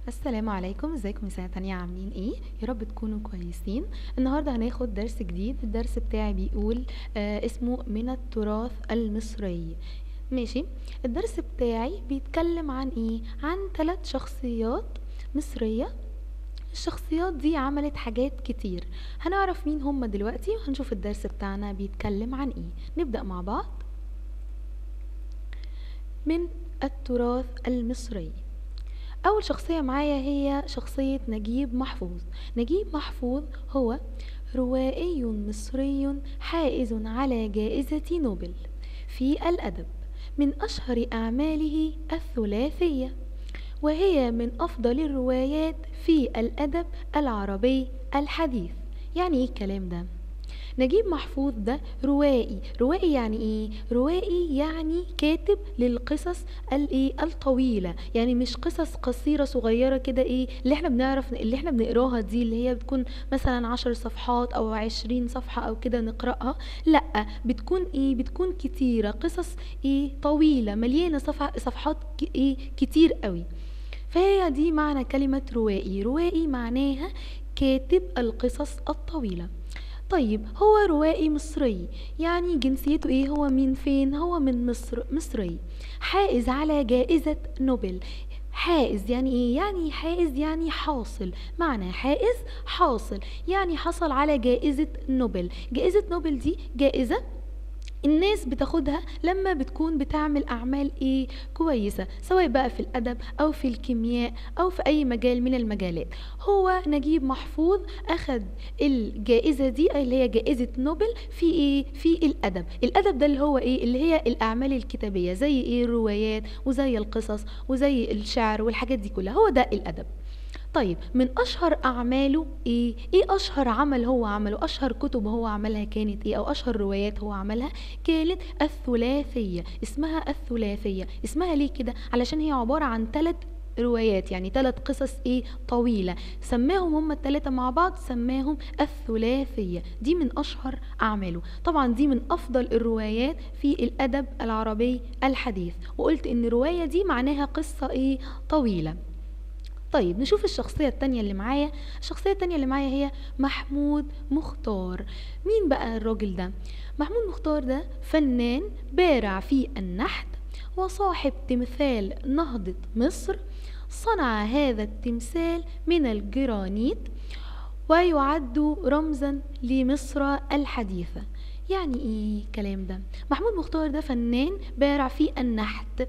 السلام عليكم ازيكم يا سنة تانية عاملين ايه يا رب تكونوا كويسين النهاردة هناخد درس جديد الدرس بتاعي بيقول آه اسمه من التراث المصري ماشي الدرس بتاعي بيتكلم عن ايه عن ثلاث شخصيات مصرية الشخصيات دي عملت حاجات كتير هنعرف مين هم دلوقتي وهنشوف الدرس بتاعنا بيتكلم عن ايه نبدأ مع بعض من التراث المصري أول شخصية معايا هي شخصية نجيب محفوظ نجيب محفوظ هو روائي مصري حائز على جائزة نوبل في الأدب من أشهر أعماله الثلاثية وهي من أفضل الروايات في الأدب العربي الحديث يعني إيه الكلام ده؟ نجيب محفوظ ده روائي روائي يعني ايه روائي يعني كاتب للقصص الايه الطويله يعني مش قصص قصيره صغيره كده ايه اللي احنا بنعرف اللي احنا بنقراها دي اللي هي بتكون مثلا عشر صفحات او عشرين صفحه او كده نقراها لا بتكون ايه بتكون كتيره قصص ايه طويله مليانه صفح صفحات ايه كتير قوي فهي دي معنى كلمه روائي روائي معناها كاتب القصص الطويله طيب هو روائي مصري يعني جنسيته ايه هو من فين هو من مصر مصري حائز على جائزة نوبل حائز يعني ايه يعني حائز يعني حاصل معنى حائز حاصل يعني حصل على جائزة نوبل جائزة نوبل دي جائزة الناس بتاخدها لما بتكون بتعمل أعمال إيه كويسة سواء بقى في الأدب أو في الكيمياء أو في أي مجال من المجالات هو نجيب محفوظ أخد الجائزة دي اللي هي جائزة نوبل في إيه في الأدب الأدب ده اللي هو إيه اللي هي الأعمال الكتابية زي إيه الروايات وزي القصص وزي الشعر والحاجات دي كلها هو ده الأدب طيب من اشهر اعماله ايه ايه اشهر عمل هو عمله اشهر كتب هو عملها كانت ايه او اشهر روايات هو عملها كانت الثلاثيه اسمها الثلاثيه اسمها ليه كده علشان هي عباره عن ثلاث روايات يعني ثلاث قصص ايه طويله سماهم هم الثلاثه مع بعض سماهم الثلاثيه دي من اشهر اعماله طبعا دي من افضل الروايات في الادب العربي الحديث وقلت ان الروايه دي معناها قصه ايه طويله طيب نشوف الشخصية التانية اللي معايا الشخصية التانية اللي معايا هي محمود مختار مين بقى الراجل ده محمود مختار ده فنان بارع في النحت وصاحب تمثال نهضة مصر صنع هذا التمثال من الجرانيت ويعد رمزا لمصر الحديثة يعني ايه الكلام ده محمود مختار ده فنان بارع في النحت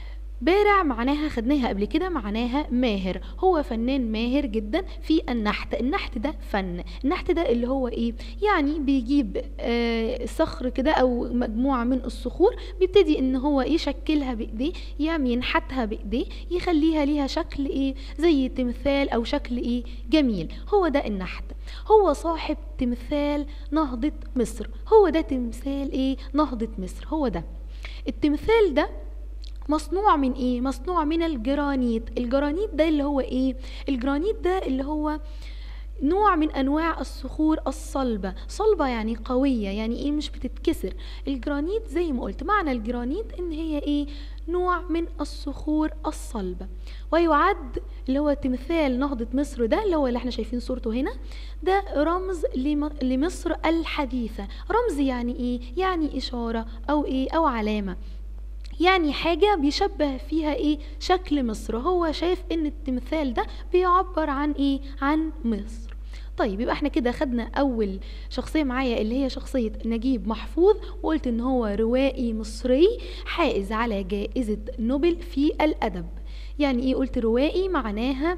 بارع معناها خدناها قبل كده معناها ماهر هو فنان ماهر جدا في النحت النحت ده فن النحت ده اللي هو ايه يعني بيجيب آه صخر كده او مجموعة من الصخور بيبتدي ان هو يشكلها بايديه يعني ينحتها بايديه يخليها ليها شكل ايه زي تمثال او شكل ايه جميل هو ده النحت هو صاحب تمثال نهضة مصر هو ده تمثال ايه نهضة مصر هو ده التمثال ده مصنوع من ايه مصنوع من الجرانيت الجرانيت ده اللي هو ايه الجرانيت ده اللي هو نوع من انواع الصخور الصلبه صلبه يعني قويه يعني ايه مش بتتكسر الجرانيت زي ما قلت معنى الجرانيت ان هي ايه نوع من الصخور الصلبة ويعد اللي هو تمثال نهضة مصر ده اللي هو اللي احنا شايفين صورته هنا ده رمز لمصر الحديثة رمز يعني ايه يعني اشارة او ايه او علامة يعني حاجة بيشبه فيها ايه شكل مصر هو شايف ان التمثال ده بيعبر عن ايه عن مصر طيب يبقى احنا كده خدنا اول شخصية معايا اللي هي شخصية نجيب محفوظ وقلت ان هو روائي مصري حائز على جائزة نوبل في الادب يعني ايه قلت روائي معناها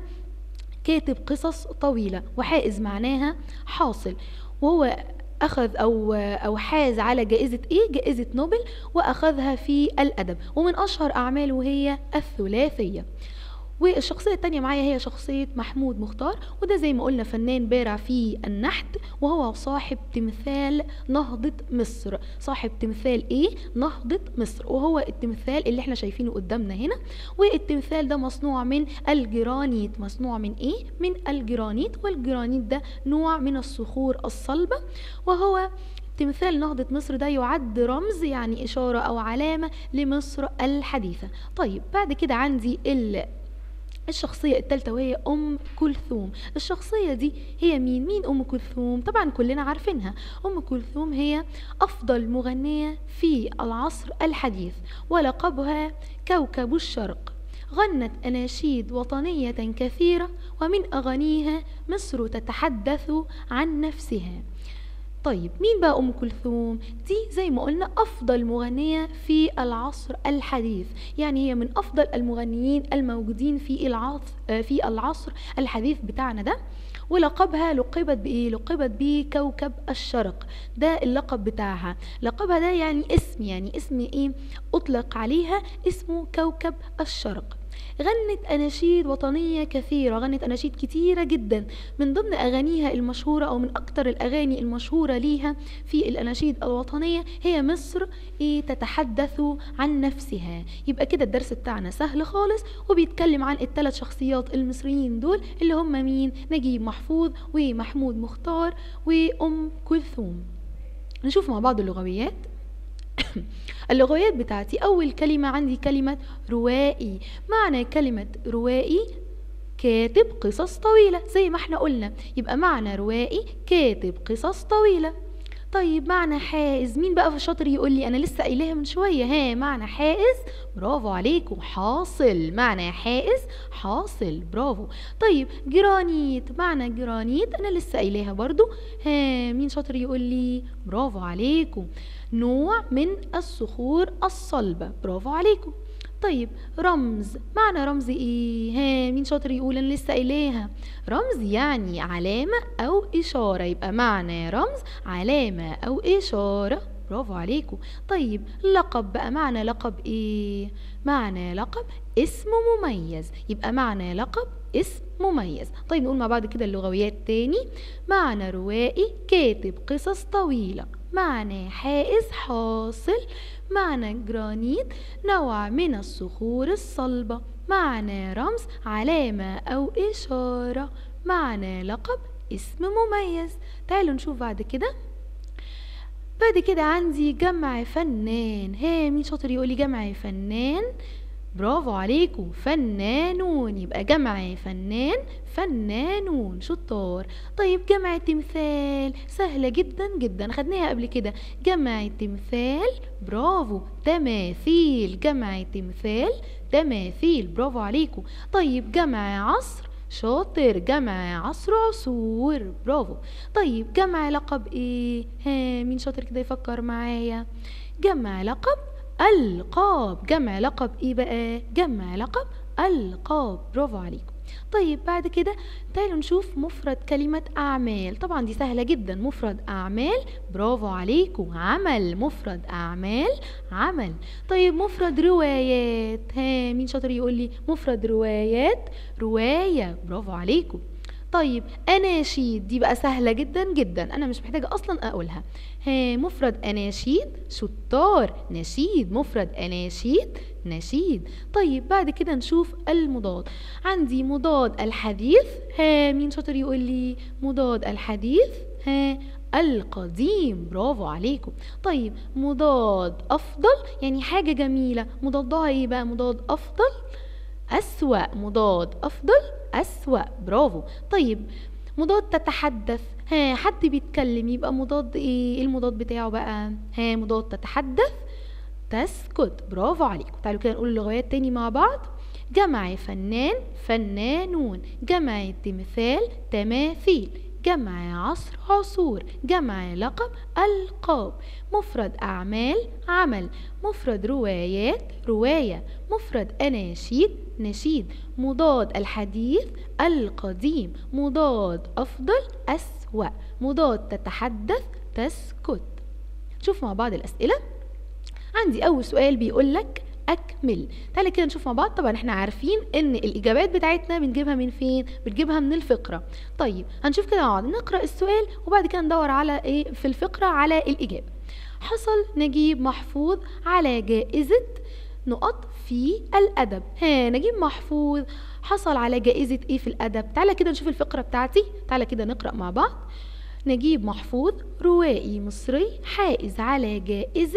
كاتب قصص طويلة وحائز معناها حاصل وهو أخذ أو أو حاز على جائزة إيه؟ جائزة نوبل وأخذها في الأدب ومن أشهر أعماله هي الثلاثية والشخصية التانية معايا هي شخصية محمود مختار وده زي ما قلنا فنان بارع في النحت وهو صاحب تمثال نهضة مصر صاحب تمثال ايه نهضة مصر وهو التمثال اللي احنا شايفينه قدامنا هنا والتمثال ده مصنوع من الجرانيت مصنوع من ايه من الجرانيت والجرانيت ده نوع من الصخور الصلبة وهو تمثال نهضة مصر ده يعد رمز يعني إشارة أو علامة لمصر الحديثة طيب بعد كده عندي ال الشخصية التالتة وهي أم كلثوم الشخصية دي هي مين؟ مين أم كلثوم؟ طبعا كلنا عارفينها أم كلثوم هي أفضل مغنية في العصر الحديث ولقبها كوكب الشرق غنت أناشيد وطنية كثيرة ومن أغانيها مصر تتحدث عن نفسها طيب مين بقى أم كلثوم؟ دي زي ما قلنا أفضل مغنية في العصر الحديث يعني هي من أفضل المغنيين الموجودين في العصر في العصر الحديث بتاعنا ده ولقبها لقبت بإيه؟ لقبت بكوكب الشرق ده اللقب بتاعها لقبها ده يعني اسم يعني اسم إيه؟ أطلق عليها اسمه كوكب الشرق غنت أناشيد وطنية كثيرة غنت أناشيد كتيرة جدا من ضمن أغانيها المشهورة أو من أكتر الأغاني المشهورة ليها في الأناشيد الوطنية هي مصر إيه تتحدث عن نفسها يبقى كده الدرس بتاعنا سهل خالص وبيتكلم عن الثلاث شخصيات المصريين دول اللي هم مين نجيب محفوظ ومحمود مختار وأم كلثوم نشوف مع بعض اللغويات اللغويات بتاعتي أول كلمة عندي كلمة روائي معنى كلمة روائي كاتب قصص طويلة زي ما احنا قلنا يبقى معنى روائي كاتب قصص طويلة طيب معنى حائز مين بقى في الشاطر يقول لي انا لسه قايلها من شويه ها معنى حائز برافو عليكم حاصل معنى حائز حاصل برافو طيب جرانيت معنى جرانيت انا لسه قايلاها برضو ها مين شاطر يقول لي برافو عليكم نوع من الصخور الصلبه برافو عليكم طيب رمز معنى رمز ايه ها مين شاطر يقول انا لسه قايلاها رمز يعني علامة او اشارة يبقى معنى رمز علامة او اشارة برافو عليكم طيب لقب بقى معنى لقب ايه معنى لقب اسم مميز يبقى معنى لقب اسم مميز طيب نقول مع بعض كده اللغويات تاني معنى روائي كاتب قصص طويلة معنى حائز حاصل معنى جرانيت نوع من الصخور الصلبة معنى رمز علامة أو إشارة معنى لقب اسم مميز تعالوا نشوف بعد كده بعد كده عندي جمع فنان ها مين شاطر يقولي جمع فنان برافو عليكم فنانون يبقى جمع فنان فنانون شطار طيب جمع تمثال سهلة جدا جدا خدناها قبل كده جمع تمثال برافو تماثيل جمع تمثال تماثيل برافو عليكم طيب جمع عصر شاطر جمع عصر عصور برافو طيب جمع لقب ايه ها مين شاطر كده يفكر معايا جمع لقب ألقاب جمع لقب ايه بقى جمع لقب ألقاب برافو عليكم طيب بعد كده تعالوا نشوف مفرد كلمة أعمال طبعا دي سهلة جدا مفرد أعمال برافو عليكم عمل مفرد أعمال عمل طيب مفرد روايات ها مين شاطر يقول لي مفرد روايات رواية برافو عليكم طيب أناشيد دي بقى سهلة جدا جدا أنا مش محتاجة أصلا أقولها ها مفرد أناشيد شطار نشيد مفرد أناشيد نشيد طيب بعد كده نشوف المضاد عندي مضاد الحديث ها مين شاطر يقول لي مضاد الحديث ها القديم برافو عليكم طيب مضاد أفضل يعني حاجة جميلة مضادها إيه بقى مضاد أفضل أسوأ مضاد أفضل أسوأ برافو طيب مضاد تتحدث ها حد بيتكلم يبقى مضاد ايه المضاد بتاعه بقى ها مضاد تتحدث تسكت برافو عليكم تعالوا كده نقول اللغويات تاني مع بعض جمع فنان فنانون جمع تمثال تماثيل جمع عصر عصور جمع لقب ألقاب مفرد أعمال عمل مفرد روايات رواية مفرد أناشيد نشيد مضاد الحديث القديم مضاد أفضل أسوأ مضاد تتحدث تسكت شوف مع بعض الأسئلة عندي أول سؤال بيقولك أكمل تعالى كده نشوف مع بعض طبعا احنا عارفين ان الإجابات بتاعتنا بنجيبها من فين بنجيبها من الفقرة طيب هنشوف كده مع بعض نقرأ السؤال وبعد كده ندور على ايه في الفقرة على الإجابة حصل نجيب محفوظ على جائزة نقط في الأدب ها نجيب محفوظ حصل على جائزة ايه في الأدب تعالى كده نشوف الفقرة بتاعتي تعالى كده نقرأ مع بعض نجيب محفوظ روائي مصري حائز على جائزة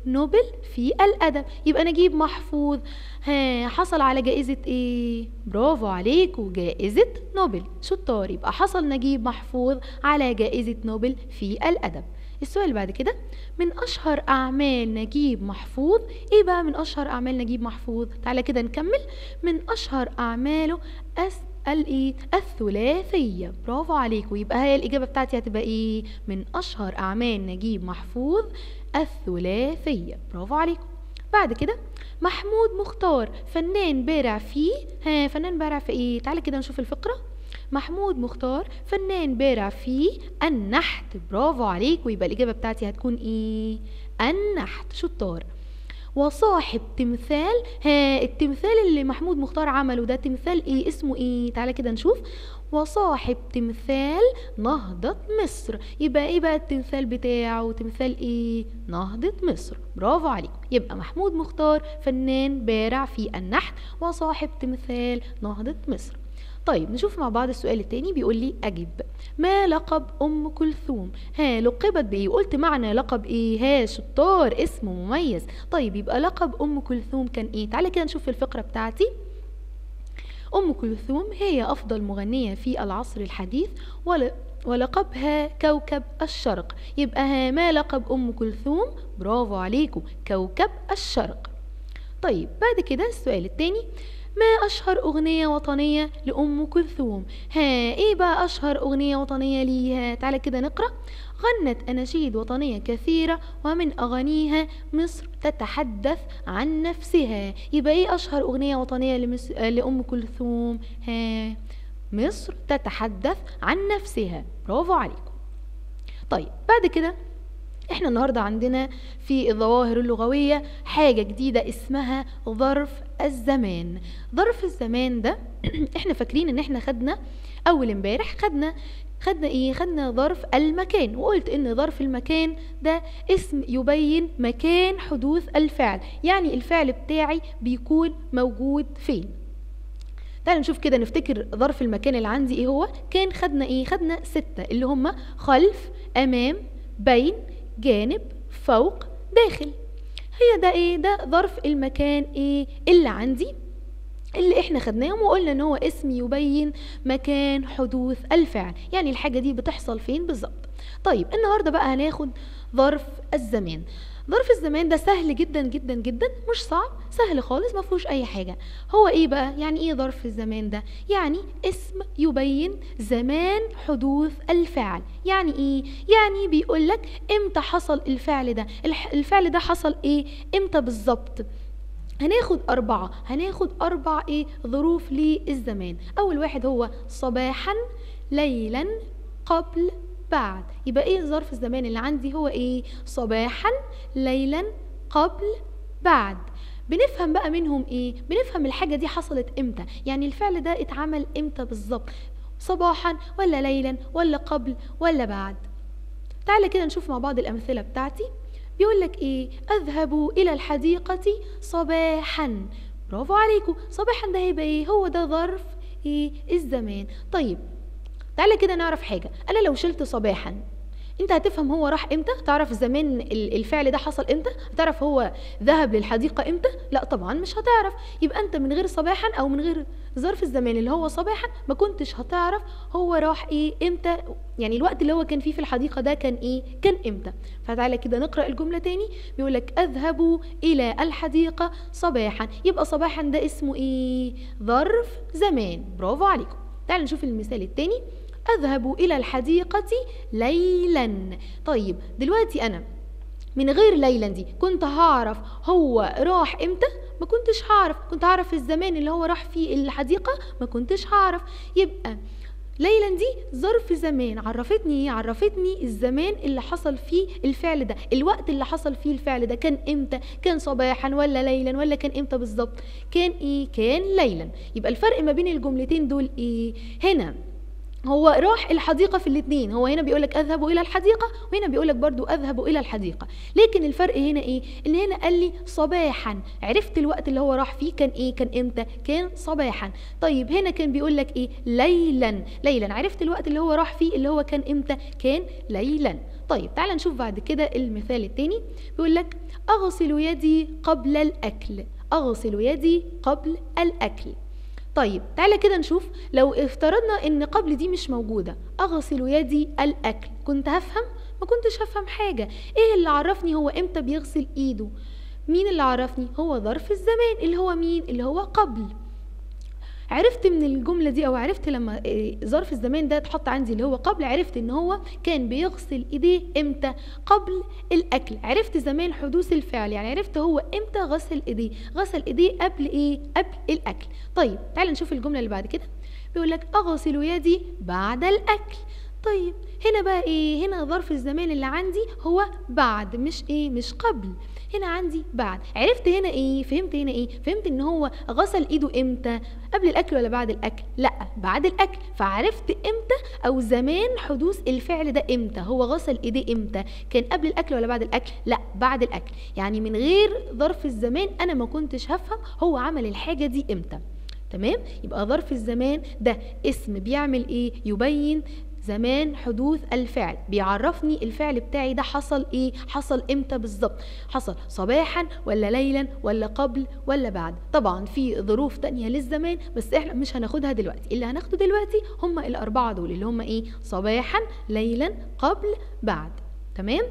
نوبل في الأدب يبقى نجيب محفوظ ها حصل على جائزة ايه برافو عليكوا جائزة نوبل شطار يبقى حصل نجيب محفوظ على جائزة نوبل في الأدب السؤال اللي بعد كده من أشهر أعمال نجيب محفوظ إيه بقى من أشهر أعمال نجيب محفوظ تعالى كده نكمل من أشهر أعماله أس الايه الثلاثيه برافو عليكم يبقى هي الاجابه بتاعتي هتبقى ايه من اشهر اعمال نجيب محفوظ الثلاثيه برافو عليكم بعد كده محمود مختار فنان بارع فيه ها فنان بارع في ايه تعالى كده نشوف الفقره محمود مختار فنان بارع في النحت برافو عليك ويبقى الإجابة بتاعتي هتكون إيه النحت شطار وصاحب تمثال ها التمثال اللي محمود مختار عمله ده تمثال ايه اسمه ايه تعالى كده نشوف وصاحب تمثال نهضة مصر يبقى ايه بقى التمثال بتاعه تمثال ايه نهضة مصر برافو عليك يبقى محمود مختار فنان بارع في النحت وصاحب تمثال نهضة مصر طيب نشوف مع بعض السؤال التاني بيقول لي أجب ما لقب أم كلثوم ها لقبت بإيه قلت معنى لقب إيه ها شطار اسم مميز طيب يبقى لقب أم كلثوم كان إيه تعالى كده نشوف الفقرة بتاعتي أم كلثوم هي أفضل مغنية في العصر الحديث ولقبها كوكب الشرق يبقى ها ما لقب أم كلثوم برافو عليكم كوكب الشرق طيب بعد كده السؤال التاني ما أشهر أغنية وطنية لأم كلثوم ها إيه بقى أشهر أغنية وطنية ليها تعالى كده نقرأ غنت أناشيد وطنية كثيرة ومن أغانيها مصر تتحدث عن نفسها يبقى إيه أشهر أغنية وطنية لمس... لأم كلثوم ها مصر تتحدث عن نفسها برافو عليكم طيب بعد كده احنا النهاردة عندنا في الظواهر اللغوية حاجة جديدة اسمها ظرف الزمان ظرف الزمان ده احنا فاكرين ان احنا خدنا اول امبارح خدنا خدنا ايه خدنا ظرف المكان وقلت ان ظرف المكان ده اسم يبين مكان حدوث الفعل يعني الفعل بتاعي بيكون موجود فين تعالى نشوف كده نفتكر ظرف المكان اللي عندي ايه هو كان خدنا ايه خدنا ستة اللي هما خلف امام بين جانب فوق داخل هي ده ايه ده ظرف المكان ايه اللي عندي اللي احنا خدناهم وقلنا ان هو اسم يبين مكان حدوث الفعل يعني الحاجة دي بتحصل فين بالظبط طيب النهاردة بقى هناخد ظرف الزمان ظرف الزمان ده سهل جدا جدا جدا مش صعب سهل خالص ما فيهوش اي حاجه هو ايه بقى يعني ايه ظرف الزمان ده يعني اسم يبين زمان حدوث الفعل يعني ايه يعني بيقول لك امتى حصل الفعل ده الفعل ده حصل ايه امتى بالظبط هناخد أربعة هناخد أربع إيه ظروف للزمان أول واحد هو صباحا ليلا قبل بعد يبقى ايه ظرف الزمان اللي عندي هو ايه صباحا ليلا قبل بعد بنفهم بقى منهم ايه بنفهم الحاجه دي حصلت امتى يعني الفعل ده اتعمل امتى بالظبط صباحا ولا ليلا ولا قبل ولا بعد تعالى كده نشوف مع بعض الامثله بتاعتي بيقول لك ايه اذهب الى الحديقه صباحا برافو عليكم صباحا ده هيبقى ايه هو ده ظرف ايه الزمان طيب تعالى كده نعرف حاجة أنا لو شلت صباحا انت هتفهم هو راح امتى تعرف زمان الفعل ده حصل امتى هتعرف هو ذهب للحديقة امتى لا طبعا مش هتعرف يبقى انت من غير صباحا او من غير ظرف الزمان اللي هو صباحا ما كنتش هتعرف هو راح ايه امتى يعني الوقت اللي هو كان فيه في الحديقة ده كان ايه كان امتى فتعالى كده نقرأ الجملة تاني بيقول لك اذهب الى الحديقة صباحا يبقى صباحا ده اسمه ايه ظرف زمان برافو عليكم تعالوا نشوف المثال التاني أذهب إلى الحديقة ليلا طيب دلوقتي أنا من غير ليلا دي كنت هعرف هو راح امتى ما كنتش هعرف كنت هعرف الزمان اللي هو راح فيه الحديقة ما كنتش هعرف يبقى ليلا دي ظرف زمان عرفتني ايه عرفتني الزمان اللي حصل فيه الفعل ده الوقت اللي حصل فيه الفعل ده كان امتى كان صباحا ولا ليلا ولا كان امتى بالظبط كان ايه كان ليلا يبقى الفرق ما بين الجملتين دول ايه هنا هو راح الحديقة في الاتنين هو هنا بيقولك أذهب إلى الحديقة وهنا بيقولك برضو أذهب إلى الحديقة لكن الفرق هنا إيه إن هنا قال لي صباحا عرفت الوقت اللي هو راح فيه كان إيه كان إمتى كان صباحا طيب هنا كان بيقولك إيه ليلا ليلا عرفت الوقت اللي هو راح فيه اللي هو كان إمتى كان ليلا طيب تعال نشوف بعد كده المثال التاني بيقولك أغسل يدي قبل الأكل أغسل يدي قبل الأكل طيب تعالى كده نشوف لو افترضنا ان قبل دي مش موجودة اغسل يدي الاكل كنت هفهم ما كنتش هفهم حاجة ايه اللي عرفني هو امتى بيغسل ايده مين اللي عرفني هو ظرف الزمان اللي هو مين اللي هو قبل عرفت من الجملة دي أو عرفت لما إيه، ظرف الزمان ده اتحط عندي اللي هو قبل عرفت إن هو كان بيغسل إيديه إمتى قبل الأكل عرفت زمان حدوث الفعل يعني عرفت هو إمتى غسل إيديه غسل إيديه قبل إيه قبل الأكل طيب تعال نشوف الجملة اللي بعد كده بيقول لك أغسل يدي بعد الأكل طيب هنا بقى ايه هنا ظرف الزمان اللي عندي هو بعد مش ايه مش قبل هنا عندي بعد عرفت هنا ايه فهمت هنا ايه فهمت ان هو غسل ايده امتى قبل الاكل ولا بعد الاكل لا بعد الاكل فعرفت امتى او زمان حدوث الفعل ده امتى هو غسل ايديه امتى كان قبل الاكل ولا بعد الاكل لا بعد الاكل يعني من غير ظرف الزمان انا ما كنتش هفهم هو عمل الحاجه دي امتى تمام يبقى ظرف الزمان ده اسم بيعمل ايه يبين زمان حدوث الفعل بيعرفني الفعل بتاعي ده حصل ايه حصل امتى بالظبط حصل صباحا ولا ليلا ولا قبل ولا بعد طبعا في ظروف تانية للزمان بس احنا مش هناخدها دلوقتي اللي هناخده دلوقتي هم الاربعة دول اللي هم ايه صباحا ليلا قبل بعد تمام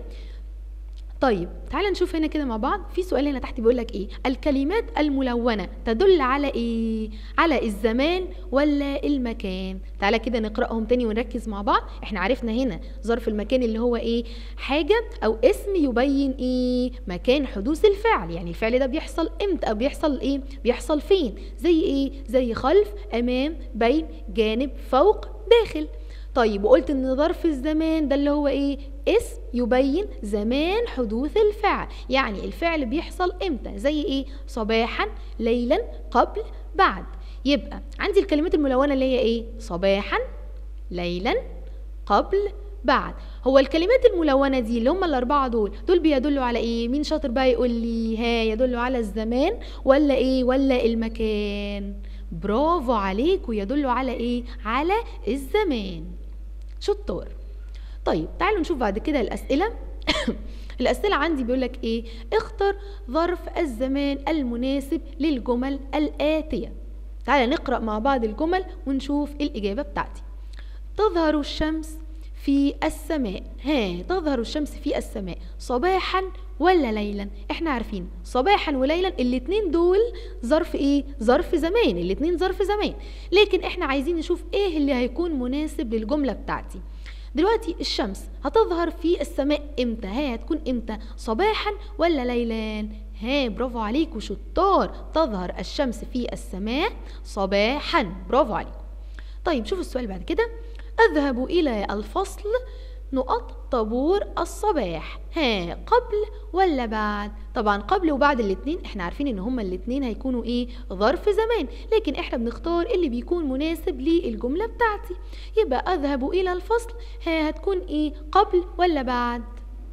طيب تعال نشوف هنا كده مع بعض في سؤال هنا تحت بيقول لك ايه الكلمات الملونة تدل على ايه على الزمان ولا المكان تعالى كده نقرأهم تاني ونركز مع بعض احنا عرفنا هنا ظرف المكان اللي هو ايه حاجة او اسم يبين ايه مكان حدوث الفعل يعني الفعل ده بيحصل امتى او بيحصل ايه بيحصل فين زي ايه زي خلف امام بين جانب فوق داخل طيب وقلت ان ظرف الزمان ده اللي هو ايه اسم يبين زمان حدوث الفعل يعني الفعل بيحصل امتى زي ايه صباحا ليلا قبل بعد يبقى عندي الكلمات الملونة اللي هي ايه صباحا ليلا قبل بعد هو الكلمات الملونة دي اللي هم الأربعة دول دول بيدلوا على إيه؟ مين شاطر بقى يقول لي ها يدلوا على الزمان ولا إيه؟ ولا المكان؟ برافو عليك ويدلوا على إيه؟ على الزمان شطار طيب تعالوا نشوف بعد كده الأسئلة الأسئلة عندي بيقولك إيه اختر ظرف الزمان المناسب للجمل الآتية تعالى نقرأ مع بعض الجمل ونشوف الإجابة بتاعتي تظهر الشمس في السماء ها تظهر الشمس في السماء صباحا ولا ليلا احنا عارفين صباحا وليلا الاتنين دول ظرف ايه ظرف زمان الاتنين ظرف زمان لكن احنا عايزين نشوف ايه اللي هيكون مناسب للجملة بتاعتي دلوقتي الشمس هتظهر في السماء امتى ها هتكون امتى صباحا ولا ليلا ها برافو عليكم شطار تظهر الشمس في السماء صباحا برافو عليكم طيب شوفوا السؤال بعد كده أذهب إلى الفصل نقط طابور الصباح ها قبل ولا بعد طبعا قبل وبعد الاتنين احنا عارفين ان هما الاتنين هيكونوا ايه ظرف زمان لكن احنا بنختار اللي بيكون مناسب للجملة بتاعتي يبقى اذهب الى الفصل ها هتكون ايه قبل ولا بعد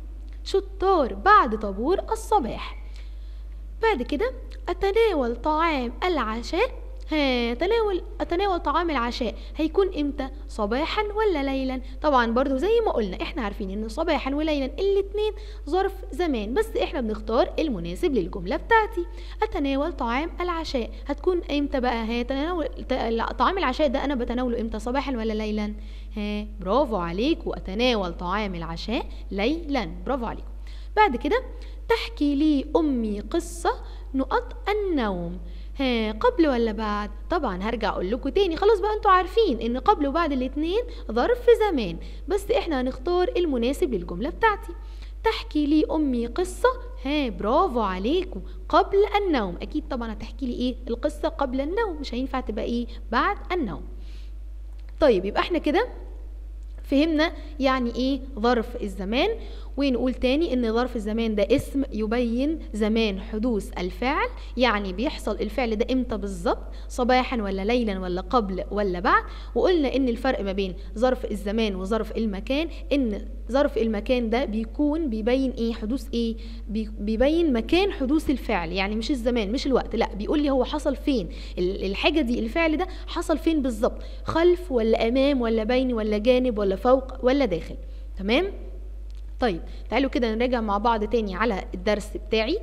شطار بعد طابور الصباح بعد كده أتناول طعام العشاء ها تناول أتناول طعام العشاء هيكون إمتى صباحا ولا ليلا طبعا برضو زي ما قلنا إحنا عارفين إن صباحا وليلا الاتنين ظرف زمان بس إحنا بنختار المناسب للجملة بتاعتي أتناول طعام العشاء هتكون إمتى بقى ها تناول ت- لا، طعام العشاء ده أنا بتناوله إمتى صباحا ولا ليلا ها برافو عليكم أتناول طعام العشاء ليلا برافو عليكم بعد كده تحكي لي أمي قصة نقط النوم ها قبل ولا بعد طبعا هرجع اقول لكم تاني خلاص بقى انتوا عارفين ان قبل وبعد الاتنين ظرف زمان بس احنا هنختار المناسب للجملة بتاعتي تحكي لي امي قصة ها برافو عليكم قبل النوم اكيد طبعا هتحكي لي ايه القصة قبل النوم مش هينفع تبقى ايه بعد النوم طيب يبقى احنا كده فهمنا يعني ايه ظرف الزمان ونقول تاني ان ظرف الزمان ده اسم يبين زمان حدوث الفعل يعني بيحصل الفعل ده امتى بالظبط صباحا ولا ليلا ولا قبل ولا بعد وقلنا ان الفرق ما بين ظرف الزمان وظرف المكان ان ظرف المكان ده بيكون بيبين ايه حدوث ايه بي- بيبين مكان حدوث الفعل يعني مش الزمان مش الوقت لا بيقول لي هو حصل فين ال- الحاجه دي الفعل ده حصل فين بالظبط خلف ولا امام ولا بين ولا جانب ولا فوق ولا داخل تمام طيب تعالوا كده نراجع مع بعض تاني على الدرس بتاعي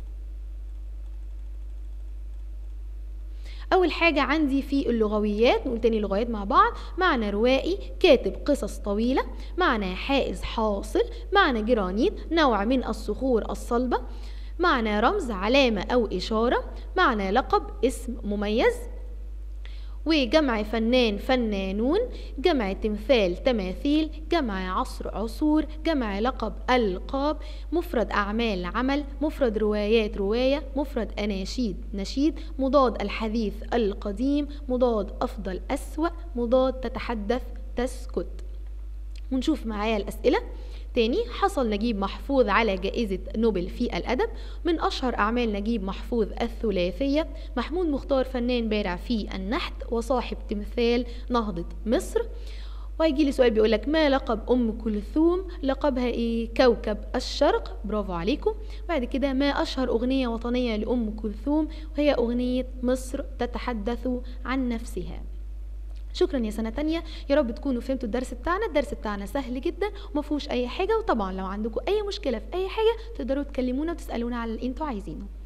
أول حاجة عندي في اللغويات نقول تاني اللغويات مع بعض معنى روائي كاتب قصص طويلة معنى حائز حاصل معنى جرانيت نوع من الصخور الصلبة معنى رمز علامة أو إشارة معنى لقب اسم مميز وجمع فنان فنانون جمع تمثال تماثيل جمع عصر عصور جمع لقب ألقاب مفرد أعمال عمل مفرد روايات رواية مفرد أناشيد نشيد مضاد الحديث القديم مضاد أفضل أسوأ مضاد تتحدث تسكت ونشوف معايا الأسئلة تاني حصل نجيب محفوظ على جائزة نوبل في الأدب من أشهر أعمال نجيب محفوظ الثلاثية محمود مختار فنان بارع في النحت وصاحب تمثال نهضة مصر وهيجي لي سؤال بيقول لك ما لقب ام كلثوم لقبها ايه كوكب الشرق برافو عليكم بعد كده ما اشهر اغنيه وطنيه لام كلثوم وهي اغنيه مصر تتحدث عن نفسها شكرا يا سنه تانية يا رب تكونوا فهمتوا الدرس بتاعنا الدرس بتاعنا سهل جدا وما فيهوش اي حاجه وطبعا لو عندكم اي مشكله في اي حاجه تقدروا تكلمونا وتسالونا على اللي انتوا عايزينه